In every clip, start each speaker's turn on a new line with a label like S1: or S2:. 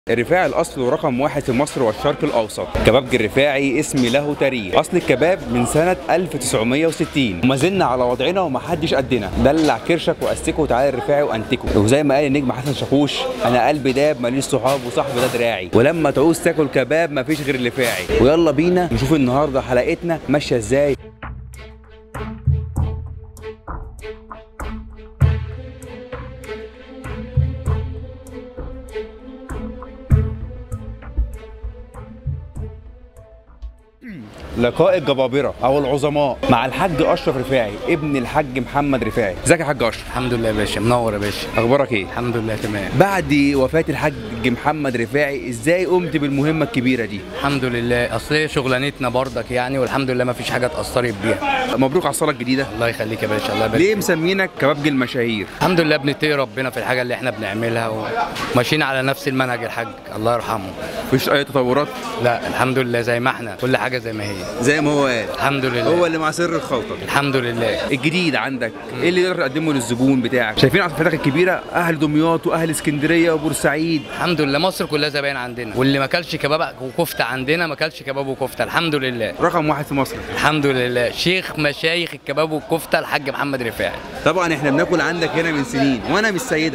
S1: الرفاعي الاصل ورقم واحد في مصر والشرق الاوسط كبابجي الرفاعي اسم له تاريخ اصل الكباب من سنه 1960 وما زلنا على وضعنا ومحدش قدنا دلع كرشك واستكه وتعالى الرفاعي وانتكه وزي ما قال النجم حسن شاكوش انا قلبي داب ماليش صحاب وصاحبي ده دراعي ولما تعوز تاكل كباب مفيش غير الرفاعي ويلا بينا نشوف النهارده حلقتنا ماشيه ازاي لقاء الجبابره او العظماء مع الحاج اشرف رفاعي ابن الحاج محمد رفاعي ازيك يا حاج اشرف
S2: الحمد لله يا باشا منور يا باشا
S1: اخبارك ايه
S2: الحمد لله تمام
S1: بعد وفاه الحاج محمد رفاعي ازاي قمت بالمهمه الكبيره دي
S2: الحمد لله اصل هي شغلانتنا برضك يعني والحمد لله ما فيش حاجه اتاثرت بيها
S1: مبروك على الصاله الجديده
S2: الله يخليك يا باشا الله يبارك
S1: ليه مسمينك كبابجي المشاهير
S2: الحمد لله بنتقي ربنا في الحاجه اللي احنا بنعملها وماشيين على نفس المنهج الحاج الله يرحمه
S1: مفيش اي تطورات
S2: لا الحمد لله زي ما احنا كل حاجه زي ما هي
S1: زي ما هو قال
S2: الحمد لله
S1: هو اللي مع سر الخلطه
S2: الحمد لله
S1: الجديد عندك ايه اللي تقدر تقدمه للزبون بتاعك شايفين على فتحك الكبيره اهل دمياط واهل اسكندريه وبورسعيد
S2: الحمد لله مصر كلها زباين عندنا واللي ما كلش كباب وكفته عندنا ما كلش كباب وكفته الحمد لله
S1: رقم واحد في مصر
S2: الحمد لله شيخ مشايخ الكباب والكفته الحاج محمد رفاعي
S1: طبعا احنا بناكل عندك هنا من سنين وانا مش سيده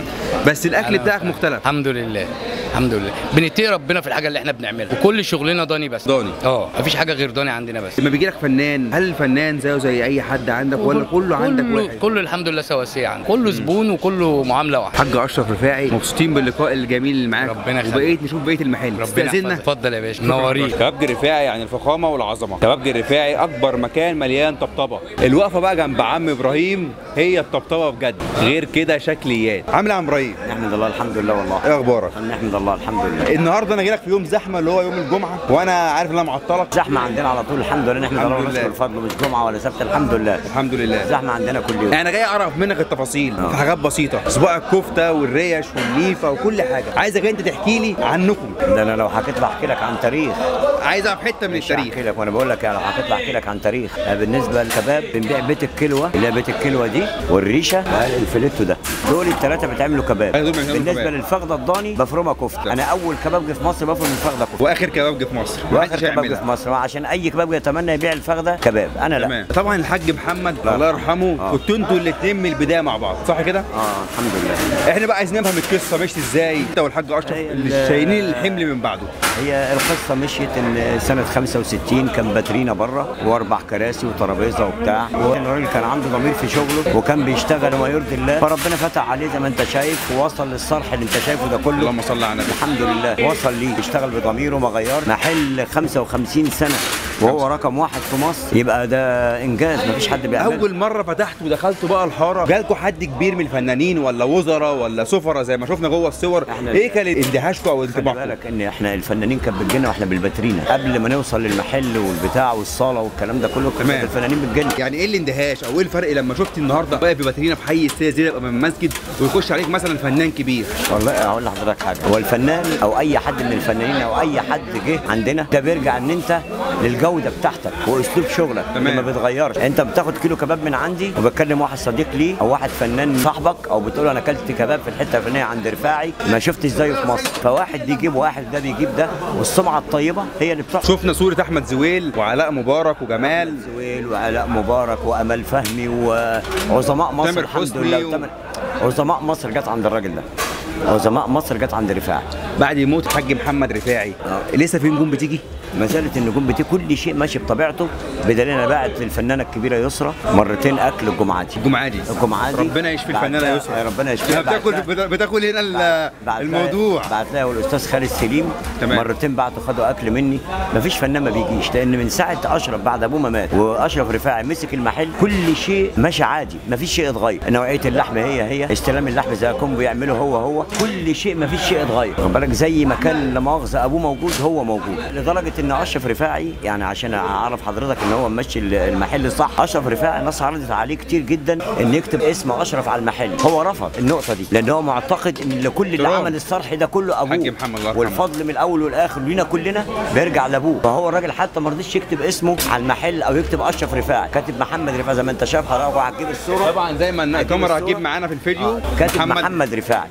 S1: بس الاكل
S2: أنا-
S1: بتاعك مختلف
S2: الحمد لله الحمد لله بنتقي ربنا في الحاجه اللي احنا بنعملها وكل شغلنا ضاني بس
S1: ضاني.
S2: اه مفيش حاجه غير ضاني عندنا بس
S1: لما بيجي لك فنان هل الفنان زيه زي اي حد عندك ولا كله عندك
S2: كله,
S1: واحد
S2: كله الحمد لله سواسيه عندنا كله زبون وكله معامله واحده
S1: حاج اشرف رفاعي مبسوطين باللقاء الجميل اللي معاك
S2: ربنا يخليك.
S1: وبقيت نشوف بقيه المحل
S2: ربنا
S1: استاذنا
S2: يحفظك. اتفضل يا باشا منورين
S1: كبابجي الرفاعي يعني الفخامه والعظمه كبابجي الرفاعي اكبر مكان مليان طبطبه الوقفه بقى جنب عم ابراهيم هي الطبطبه بجد غير كده شكليات عامل يا عم ابراهيم
S3: نحمد الله الحمد لله والله
S1: ايه اخبارك
S3: نحمد الله الحمد لله
S1: النهارده انا جاي لك في يوم زحمه اللي هو يوم الجمعه وانا عارف ان انا معطلك
S3: زحمه عندنا على طول الحمد لله نحمد
S1: الحمد
S3: الله
S1: لله.
S3: ونشكر الفضل مش جمعه ولا سبت الحمد لله
S1: الحمد لله
S3: زحمه عندنا كل يوم
S1: انا جاي اعرف منك التفاصيل
S3: آه.
S1: في حاجات بسيطه صباع الكفته والريش والليفه وكل حاجه عايزك انت تحكي لي عنكم
S3: ده انا لو حكيت لك احكي لك عن تاريخ
S1: عايز اعرف حته من
S3: مش
S1: التاريخ
S3: هحكي لك وانا بقول لك يعني لو حكيت لك احكي لك عن تاريخ آه، بالنسبه للكباب بنبيع بيت الكلوه اللي هي بيت الكلوه دي والريشه آه، الفليتو ده دول الثلاثه بيتعملوا كباب
S1: أيوة، دول بيعملوا
S3: بالنسبه
S1: كباب.
S3: للفخده الضاني بفرمها كفته انا اول كبابجي في مصر بفرم الفخده كفته
S1: واخر كبابجي في مصر
S3: واخر
S1: محدش
S3: كبابجي
S1: يعملها.
S3: في مصر عشان اي كبابجي يتمنى يبيع الفخده كباب انا لا
S1: تمام طبعا الحاج محمد
S3: لا.
S1: الله يرحمه
S3: آه.
S1: كنتوا انتوا الاثنين من البدايه مع بعض صح كده
S3: اه الحمد لله
S1: احنا بقى عايزين نفهم القصه ماشيه ازاي انت والحاج اشرف
S3: هي
S1: اللي
S3: ال-
S1: شايلين الحمل من بعده
S3: هي القصه مشيت ان سنه 65 كان باترينا بره واربع كراسي وترابيزه وبتاع والراجل كان عنده ضمير في شغله وكان بيشتغل وما يرضي الله فربنا فتح عليه زي ما انت شايف ووصل للصرح اللي انت شايفه ده كله
S1: اللهم صل على النبي
S3: الحمد لله وصل ليه يشتغل بضميره ما غير محل 55 سنه وهو رقم واحد في مصر يبقى ده انجاز ما فيش حد بيعمله
S1: اول مره فتحت ودخلتوا بقى الحاره جالكوا حد كبير من الفنانين ولا وزراء ولا سفراء زي ما شفنا جوه الصور
S3: إحنا-
S1: ايه كان اندهاشكم او
S3: خلي
S1: انطباعكم
S3: بالك ان احنا الفنانين كانت بتجينا واحنا بالباترينا قبل ما نوصل للمحل والبتاع والصاله والكلام ده كله كانت
S1: تمام.
S3: الفنانين بتجينا
S1: يعني ايه الاندهاش او ايه الفرق لما شفت النهارده واقف بباترينا في حي السيد زينب امام المسجد ويخش عليك مثلا فنان كبير
S3: والله اقول لحضرتك حاجه هو الفنان او اي حد من الفنانين او اي حد جه عندنا ده بيرجع ان انت للجوده بتاعتك واسلوب شغلك
S1: تمام.
S3: اللي ما بيتغيرش انت بتاخد كيلو كباب من عندي وبتكلم واحد صديق لي او واحد فنان صاحبك او بتقول له انا اكلت كباب في الحته الفلانيه عند رفاعي ما شفتش زيه في مصر فواحد بيجيب واحد ده بيجيب ده والسمعه الطيبه هي اللي بتحصل
S1: شفنا صوره احمد زويل وعلاء مبارك وجمال
S3: زويل وعلاء مبارك وامل فهمي وعظماء مصر
S1: تامر
S3: الحمد
S1: حسني
S3: لله
S1: و-
S3: وتامر- عظماء مصر جت عند الراجل ده عظماء مصر جت عند رفاعي
S1: بعد موت الحاج محمد رفاعي
S3: آه.
S1: لسه في نجوم بتيجي
S3: ما زالت النجوم بتاعي كل شيء ماشي بطبيعته بدليل انا باعت للفنانه الكبيره يسرى مرتين اكل الجمعه دي
S1: الجمعه دي
S3: الجمعه دي
S1: ربنا يشفي
S3: بعت
S1: الفنانه
S3: لها-
S1: يسرى
S3: ربنا يشفيها
S1: بتاكل
S3: بعت لها-
S1: بتاكل هنا ال-
S3: بعت لها-
S1: الموضوع
S3: بعت لها والاستاذ خالد سليم
S1: تمام.
S3: مرتين بعتوا خدوا اكل مني مفيش فنان ما بيجيش لان من ساعه اشرف بعد ابوه ما مات واشرف رفاعي مسك المحل كل شيء ماشي عادي مفيش شيء اتغير نوعيه اللحم هي هي استلام اللحم زي ما كانوا بيعملوا هو هو كل شيء مفيش شيء اتغير واخد بالك زي ما كان لا مؤاخذه ابوه موجود هو موجود لدرجه ان اشرف رفاعي يعني عشان اعرف حضرتك ان هو ماشي المحل صح اشرف رفاعي الناس عرضت عليه كتير جدا ان يكتب اسم اشرف على المحل هو رفض النقطه دي لان هو معتقد ان لكل اللي
S1: احترام.
S3: عمل الصرح ده كله ابوه
S1: حاج محمد الله يرحمه.
S3: والفضل من الاول والاخر لينا كلنا بيرجع لابوه فهو الراجل حتى ما رضيش يكتب اسمه على المحل او يكتب اشرف رفاعي كاتب محمد رفاعي زي ما انت شايف حضرتك وهتجيب الصوره
S1: طبعا زي ما
S3: هتجيب
S1: الكاميرا
S3: الصورة.
S1: هتجيب معانا في الفيديو
S3: آه، كاتب محمد, محمد رفاعي
S1: تمام.
S3: لان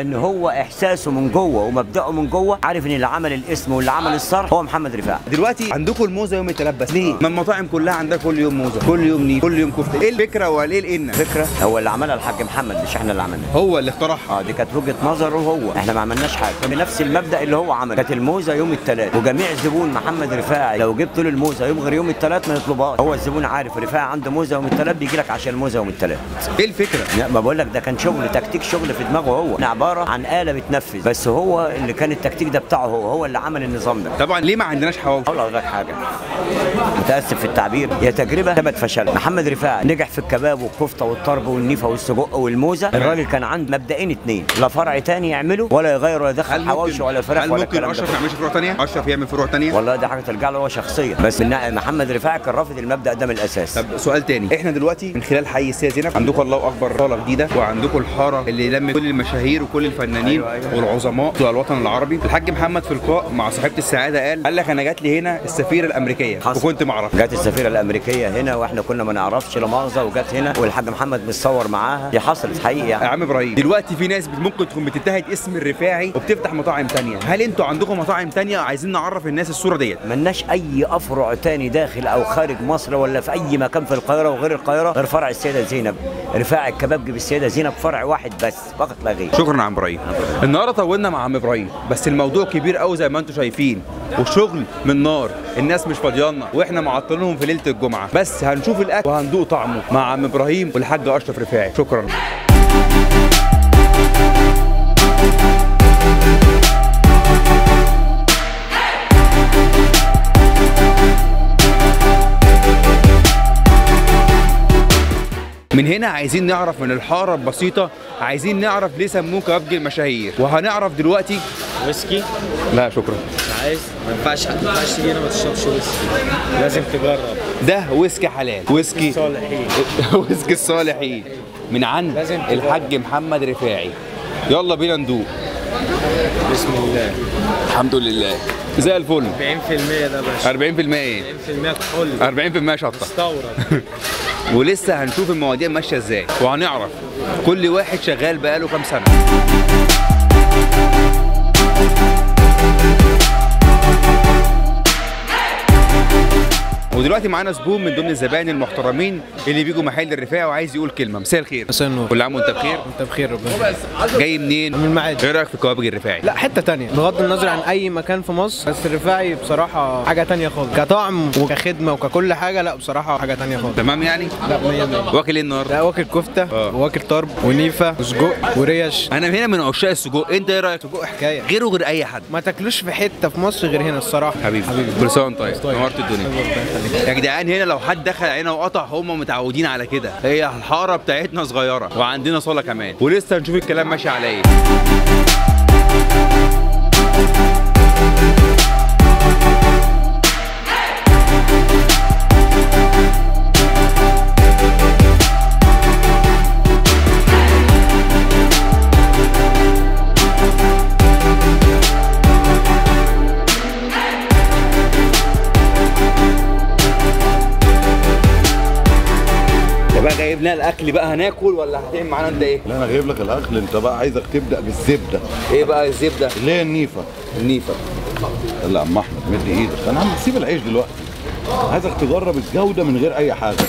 S3: لان هو احساسه من جوه ومبدأه من جوه عارف ان اللي عمل الاسم واللي عمل الصرح هو محمد رفاعي
S1: دلوقتي عندكم الموزه يوم الثلاث بس ليه؟ ما المطاعم كلها عندها كل يوم موزه كل يوم نيل كل يوم كفته ايه الفكره وليه الان
S3: فكره هو اللي عملها الحاج محمد مش احنا اللي عملناها
S1: هو اللي اخترعها
S3: اه دي كانت وجهه نظره هو احنا ما عملناش حاجه بنفس المبدا اللي هو عمل كانت الموزه يوم الثلاث وجميع زبون محمد رفاعي لو جبت له الموزه يوم غير يوم الثلاث ما يطلبهاش هو الزبون عارف رفاعي عنده موزه يوم الثلاث بيجي لك عشان الموزه يوم الثلاث
S1: ايه الفكره؟
S3: لا ما بقول لك ده كان شغل تكتيك شغل في دماغه هو احنا عباره عن اله بتنفذ بس هو اللي كان التكتيك ده بتاعه هو هو اللي عمل النظام ده
S1: طبعا ليه ما عندناش حواوشي؟
S3: اقول لك حاجه متاسف في التعبير يا تجربه ثبت فشل محمد رفاعي نجح في الكباب والكفته والطرب والنيفه والسجق والموزه الراجل كان عنده مبدئين اتنين لا فرع تاني يعمله ولا يغير ولا يدخل حواوشي ولا فراخ
S1: هل
S3: ولا
S1: ممكن
S3: الكلام ده
S1: اشرف ما يعملش فروع ثانيه؟ اشرف يعمل فروع ثانيه؟
S3: والله دي حاجه ترجع له هو شخصيا بس من ناحية محمد رفاعي كان رافض المبدا ده من الاساس
S1: طب سؤال تاني احنا دلوقتي من خلال حي السيده زينب عندكم الله اكبر صاله جديده وعندكم الحاره اللي لم كل المشاهير وكل الفنانين
S3: أيوة، أيوة.
S1: والعظماء بتوع الوطن العربي الحاج محمد في لقاء مع صاحبه السعاده قال قال لك انا جات لي هنا السفيره الامريكيه
S3: حصل.
S1: وكنت ما اعرفش
S3: جت السفيره الامريكيه هنا واحنا كنا ما نعرفش لا مؤاخذه وجت هنا والحاج محمد متصور معاها دي حصلت حقيقي
S1: يا
S3: يعني
S1: عم ابراهيم دلوقتي في ناس ممكن تكون بتنتهج اسم الرفاعي وبتفتح مطاعم تانية هل انتوا عندكم مطاعم تانية عايزين نعرف الناس الصوره ديت
S3: ملناش اي افرع تاني داخل او خارج مصر ولا في اي مكان في القاهره وغير القاهره غير فرع السيده زينب رفاعي الكبابجي بالسيده زينب فرع واحد بس فقط لا غير
S1: شكرا يا عم ابراهيم النهارده طولنا مع عم ابراهيم بس الموضوع كبير قوي زي ما انتم شايفين وشغل من نار الناس مش فاضيانا واحنا معطلينهم في ليله الجمعه بس هنشوف الاكل وهندوق طعمه مع عم ابراهيم والحاج اشرف رفاعي شكرا من هنا عايزين نعرف من الحاره البسيطه عايزين نعرف ليه سموه كبابجي المشاهير وهنعرف دلوقتي
S4: ويسكي
S1: لا شكرا
S4: عايز ما ينفعش ما ينفعش تيجي هنا ما تشربش ويسكي لازم تجرب
S1: ده ويسكي حلال ويسكي
S4: صالحين
S1: ويسكي الصالحين من عند
S4: لازم تجرب.
S1: الحاج محمد رفاعي يلا بينا ندوق
S4: بسم الله
S1: الحمد لله زي الفل
S4: 40% ده باشا
S1: 40% ايه
S4: 40% كحول
S1: 40% شطه
S4: مستورد
S1: ولسه هنشوف المواضيع ماشيه ازاي وهنعرف كل واحد شغال بقاله كام سنه ودلوقتي معانا زبون من ضمن الزبائن المحترمين اللي بيجوا محل الرفاعي وعايز يقول كلمه مساء الخير
S5: مساء النور
S1: كل عام وانت بخير
S5: انت بخير ربنا
S1: جاي منين
S5: من المعادي.
S1: ايه رايك في كوابج الرفاعي
S5: لا حته تانية بغض النظر عن اي مكان في مصر بس الرفاعي بصراحه حاجه تانية خالص كطعم وكخدمه وككل حاجه لا بصراحه حاجه تانية خالص
S1: تمام يعني
S5: لا 100 100
S1: واكل ايه النهارده
S5: لا واكل كفته
S1: اه.
S5: واكل طرب ونيفه وسجق وريش
S1: انا هنا من عشاق السجق انت ايه رايك
S5: سجق حكايه
S1: غيره غير اي حد
S5: ما تاكلوش في حته في مصر غير هنا الصراحه
S1: حبيبي كل سنه وانت طيب
S5: طيب.
S1: نورت الدنيا
S5: ربنا يخليك.
S1: يا جدعان هنا لو حد دخل علينا وقطع هم متعودين على كده هي الحاره بتاعتنا صغيره وعندنا صاله كمان ولسه هنشوف الكلام ماشي على ايه انت بقى جايب لنا الاكل بقى هناكل ولا هتعمل معانا انت ايه؟
S6: لا انا جايب لك الاكل انت بقى عايزك تبدا بالزبده
S1: ايه بقى الزبده؟
S6: اللي هي النيفه
S1: النيفه
S6: لا يا عم احمد مد ايدك انا عم سيب العيش دلوقتي عايزك تجرب الجوده من غير اي حاجه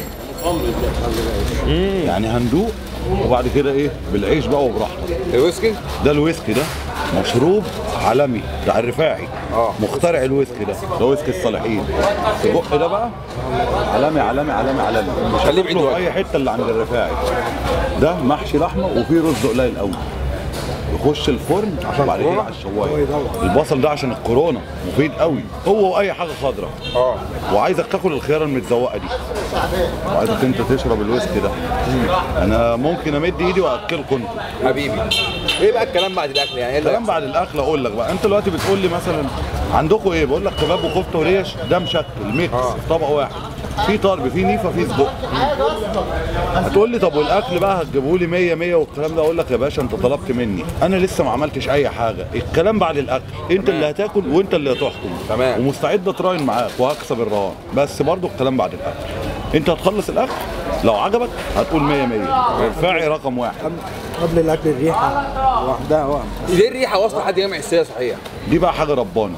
S6: يعني هندوق وبعد كده ايه بالعيش بقى وبراحتك
S1: الويسكي؟
S6: ده الويسكي ده مشروب عالمي بتاع الرفاعي
S1: اه.
S6: مخترع الويسكي ده ده ويسكي الصالحين السجق ده بقى عالمي عالمي عالمي عالمي مش
S1: خليه بعيد
S6: هتطلب
S1: دلوقتي.
S6: اي حته اللي عند الرفاعي ده محشي لحمه وفيه رز قليل قوي يخش الفرن وبعد كده على الشوايه البصل ده عشان الكورونا مفيد قوي هو واي حاجه خضراء
S1: اه
S6: وعايزك تاكل الخياره المتزوقه دي وعايزك انت تشرب الويسكي ده انا ممكن امد ايدي واكلكم انتوا
S1: حبيبي ايه بقى الكلام بعد الاكل يعني ايه اللي
S6: الكلام بعد الاكل اقول لك بقى انت دلوقتي بتقول لي مثلا عندكم ايه بقول لك كباب وكفته وريش ده مشكل ميكس في طبق واحد في طرب في نيفه في سجق هتقول لي طب والاكل بقى هتجيبوا لي 100 100 والكلام ده اقول لك يا باشا انت طلبت مني انا لسه ما عملتش اي حاجه الكلام بعد الاكل انت اللي هتاكل وانت اللي هتحكم
S1: تمام.
S6: ومستعد اتراهن معاك وهكسب الرهان بس برضو الكلام بعد الاكل انت هتخلص الاكل لو عجبك هتقول 100 100 الرفاعي رقم واحد
S7: قبل الاكل الريحه لوحدها وهم
S1: ليه الريحه واصله لحد جامع السيده صحيح
S6: دي بقى حاجه رباني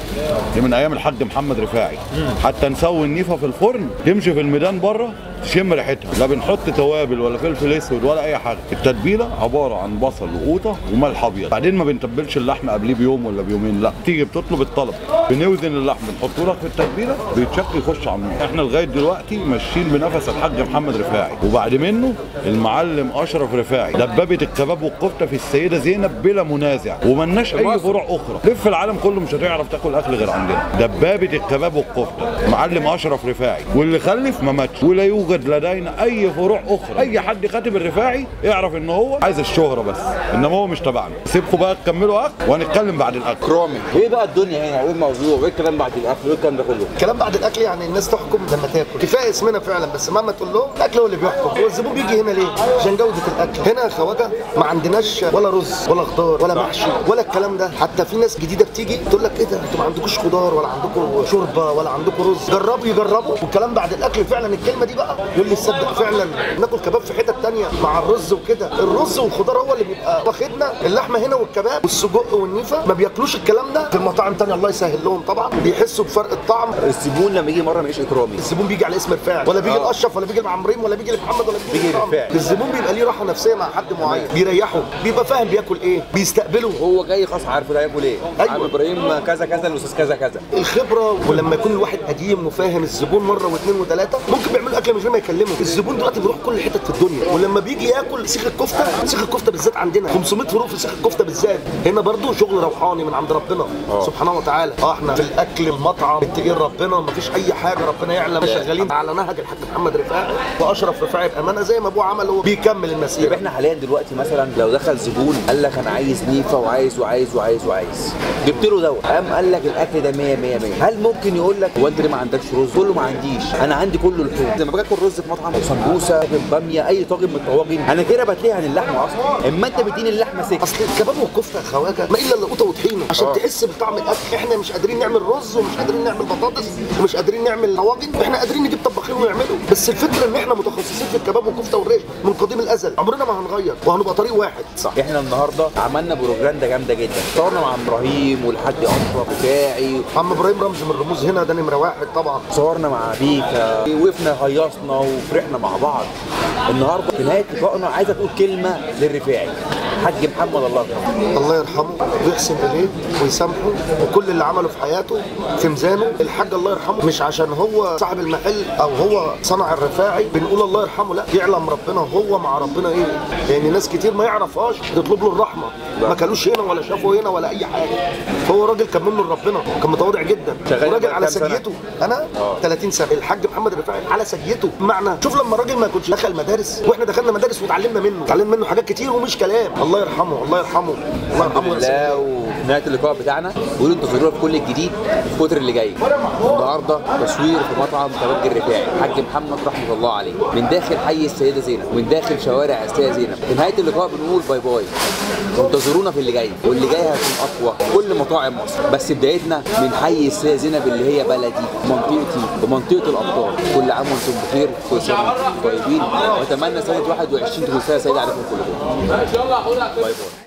S6: دي من ايام الحاج محمد رفاعي حتى نسوي النيفه في الفرن تمشي في الميدان بره تشم ريحتها لا بنحط توابل ولا فلفل اسود ولا اي حاجه التتبيله عباره عن بصل وقوطه وملح ابيض بعدين ما بنتبلش اللحم قبليه بيوم ولا بيومين لا تيجي بتطلب الطلب بنوزن اللحم نحطه لك في التتبيله بيتشكل يخش على النار احنا لغايه دلوقتي ماشيين بنفس الحاج محمد رفاعي وبعد منه المعلم اشرف رفاعي دبابه الكباب والكفته في السيده زينب بلا منازع وملناش اي فروع اخرى لف العالم كله مش هتعرف تاكل اكل غير عندنا دبابه الكباب والكفته معلم اشرف رفاعي واللي خلف ما ماتش ولا يوجد لدينا اي فروع اخرى اي حد كاتب الرفاعي يعرف ان هو عايز الشهره بس انما هو مش تبعنا سيبكم بقى تكملوا اكل وهنتكلم بعد الاكل
S1: كرامي ايه بقى الدنيا هنا وايه الموضوع وايه الكلام بعد الاكل وايه الكلام ده كله
S8: الكلام بعد الاكل يعني الناس تحكم لما تاكل كفايه اسمنا فعلا بس مهما تقول لهم الاكل هو اللي بيحكم هو الزبون بيجي هنا ليه عشان جوده الاكل هنا يا خواجه ما عندناش ولا رز ولا خضار ولا محشي ولا الكلام ده حتى في ناس جديده بتيجي تقول لك ايه ده انتوا ما عندكوش خضار ولا عندكم شوربه ولا عندكم رز جربوا يجربوا والكلام بعد الاكل فعلا الكلمه دي بقى يقول لي تصدق فعلا ناكل كباب في حتت تانية مع الرز وكده الرز والخضار هو اللي بيبقى واخدنا اللحمه هنا والكباب والسجق والنيفه ما بياكلوش الكلام ده في المطاعم تانية الله يسهل لهم طبعا بيحسوا بفرق الطعم
S1: الزبون لما يجي مره ما يجيش اكرامي
S8: الزبون بيجي على اسم رفاعي ولا بيجي الاشرف ولا بيجي لعمرين ولا بيجي لمحمد ولا بيجي,
S1: بيجي
S8: لإكرام.
S1: رفاعي.
S8: الزبون بيبقى ليه راحه نفسيه مع حد معين بيريحه بيبقى فاهم بياكل ايه بيستقبله
S1: هو جاي خلاص عارف ده هياكل ايه
S8: أيوة.
S1: عم ابراهيم كذا كذا الاستاذ كذا كذا
S8: الخبره ولما يكون الواحد قديم وفاهم الزبون مره واثنين وثلاثه ممكن بيعملوا اكل من غير ما يكلمه الزبون دلوقتي بيروح كل حتت في الدنيا ولما بيجي ياكل سيخ الكفته سيخ الكفته بالذات عندنا 500 فروق في سيخ الكفته بالذات هنا برضو شغل روحاني من عند ربنا سبحانه وتعالى اه احنا في الاكل المطعم متقين ربنا مفيش اي حاجه ربنا يعلم شغالين على نهج الحاج محمد رفاعي واشرف رفاعي بامانه زي ما ابوه عمل هو بيكمل
S1: طب
S8: المسيره
S1: احنا حاليا دلوقتي مثلا لو دخل زبون قال لك انا عايز نيفه وعايز وعايز وعايز وعايز جبت له دوت قام قال لك الاكل ده 100 100 100 هل ممكن يقول لك هو انت ليه ما عندكش رز؟ تقول له ما عنديش انا عندي كل اللحوم لما باجي اكل رز في مطعم سمبوسه طاجن باميه اي طاجن من الطواجن انا كده بتلهي عن اللحمه اصلا اما انت بتديني اللحمه سكه
S8: اصل الكباب والكفته يا خواجه ما الا الا قوطه وطحينه عشان
S1: آه.
S8: تحس بطعم الاكل احنا مش قادرين نعمل رز ومش قادرين نعمل بطاطس ومش قادرين نعمل طواجن احنا قادرين نجيب طباخين ويعملوا بس الفكره ان احنا متخصصين في الكباب والكفته والريش من قديم الازل عمرنا ما هنغير وهنبقى طريق واحد صح
S1: احنا النهارده عملنا بروجراندا جامده جدا صورنا مع ابراهيم والحاج اشرف رفاعي
S8: عم ابراهيم رمز من الرموز هنا ده نمره واحد طبعا
S1: صورنا مع بيكا وقفنا هيصنا وفرحنا مع بعض النهارده في نهايه لقائنا عايزه تقول كلمه للرفاعي حاج محمد الله يرحمه
S8: الله يرحمه ويحسن اليه ويسامحه وكل اللي عمله في حياته في ميزانه الحاج الله يرحمه مش عشان هو صاحب المحل او هو صنع الرفاعي بنقول الله يرحمه لا يعلم ربنا هو مع ربنا ايه لان ناس كتير ما يعرفهاش تطلب له الرحمه ما كلوش هنا ولا شافوا هنا ولا اي حاجه هو راجل كان منه لربنا كان متواضع جدا
S1: شغال
S8: وراجل
S1: بقى
S8: على
S1: كام سنة؟
S8: سجيته انا 30 سنه الحاج محمد الرفاعي على سجيته بمعنى شوف لما الراجل ما كنتش دخل مدارس واحنا دخلنا مدارس وتعلمنا منه اتعلمنا منه حاجات كتير ومش كلام الله يرحمه الله يرحمه الله
S1: الحمد
S8: يرحمه ويرحمه.
S1: لله وفي نهايه اللقاء بتاعنا قولوا انتظرونا في كل الجديد في الفتره اللي جايه النهارده تصوير في مطعم كباب الرفاعي الحاج محمد رحمه الله عليه من داخل حي السيده زينب ومن داخل شوارع السيده زينب في نهايه اللقاء بنقول باي باي انتظرونا في اللي جاي واللي جاي هيكون اقوى كل مطاعم مصر بس بدايتنا من حي السيده زينب اللي هي بلدي منطقتي ومنطقه الابطال كل عام وانتم بخير كل سنه وانتم طيبين واتمنى سنه 21 تكون سنه سعيده عليكم كلكم باي باي